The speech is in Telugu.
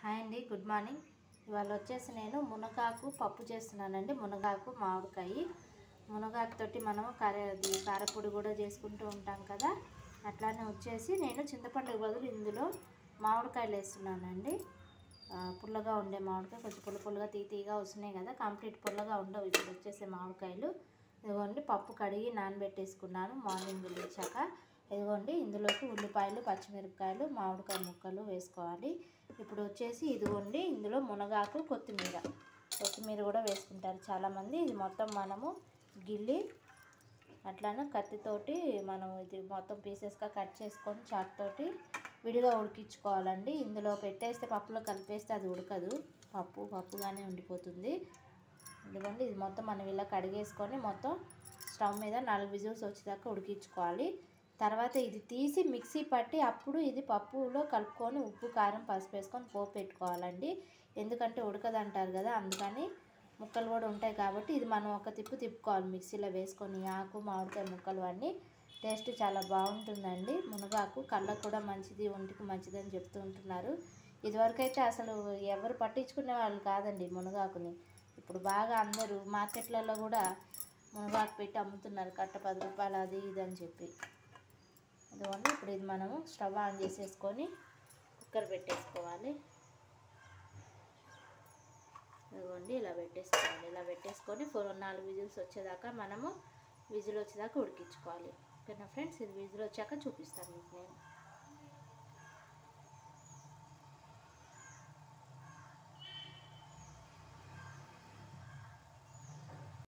హాయ్ అండి గుడ్ మార్నింగ్ ఇవాళ వచ్చేసి నేను మునగాకు పప్పు చేస్తున్నానండి మునగాకు మామిడికాయ మునగాకు తోటి మనం కార అది కారపొడి కూడా చేసుకుంటూ ఉంటాం కదా అట్లానే వచ్చేసి నేను చింతపండు బదులు ఇందులో మామిడికాయలు వేస్తున్నానండి ఆ, పుల్లగా ఉండే మామిడికాయ కొంచెం పుల్ల పుల్లగా తీ తీగా వస్తున్నాయి కదా కంప్లీట్ పుల్లగా ఉండవు ఇప్పుడు వచ్చేసే మామిడికాయలు ఇదిగోండి పప్పు కడిగి నానబెట్టేసుకున్నాను మార్నింగ్ లేచాక ఇదిగోండి ఇందులోకి ఉల్లిపాయలు పచ్చిమిరపకాయలు మామిడికాయ ముక్కలు వేసుకోవాలి ఇప్పుడు వచ్చేసి ఇదిగోండి ఇందులో మునగాకు కొత్తిమీర కొత్తిమీర కూడా వేసుకుంటారు చాలామంది ఇది మొత్తం మనము గిల్లి అట్లానే కత్తితోటి మనం ఇది మొత్తం పీసెస్గా కట్ చేసుకొని చాక్ తోటి విడిగా ఉడికించుకోవాలండి ఇందులో పెట్టేస్తే పప్పులో కలిపేస్తే అది ఉడకదు పప్పు పప్పుగానే ఉండిపోతుంది ఇదిగోండి ఇది మొత్తం మనం ఇలా కడిగేసుకొని మొత్తం స్టవ్ మీద నాలుగు విజిల్స్ వచ్చేదాకా ఉడికించుకోవాలి తర్వాత ఇది తీసి మిక్సీ పట్టి అప్పుడు ఇది పప్పులో కలుపుకొని ఉప్పు కారం పసుపు వేసుకొని పోపు పెట్టుకోవాలండి ఎందుకంటే ఉడకదంటారు కదా అందుకని ముక్కలు కూడా ఉంటాయి కాబట్టి ఇది మనం ఒక తిప్పు తిప్పుకోవాలి మిక్సీలో వేసుకొని ఆకు మామిడికాయ ముక్కలు అన్నీ టేస్ట్ చాలా బాగుంటుందండి మునగాకు కళ్ళకు కూడా మంచిది ఒంటికి మంచిది అని చెప్తూ ఉంటున్నారు ఇదివరకైతే అసలు ఎవరు పట్టించుకునే వాళ్ళు కాదండి మునగాకుని ఇప్పుడు బాగా అందరూ మార్కెట్లలో కూడా మునగాకు పెట్టి అమ్ముతున్నారు కట్ట పది రూపాయలు అది ఇది అని చెప్పి ఇదిగోండి ఇప్పుడు ఇది మనము స్టవ్ ఆన్ చేసేసుకొని కుక్కర్ పెట్టేసుకోవాలి ఇదిగోండి ఇలా పెట్టేసుకోవాలి ఇలా పెట్టేసుకొని ఫోర్ నాలుగు విజిల్స్ వచ్చేదాకా మనము విజిల్ వచ్చేదాకా ఉడికించుకోవాలి ఓకేనా ఫ్రెండ్స్ ఇది విజిల్ వచ్చాక చూపిస్తాను మీకు నేను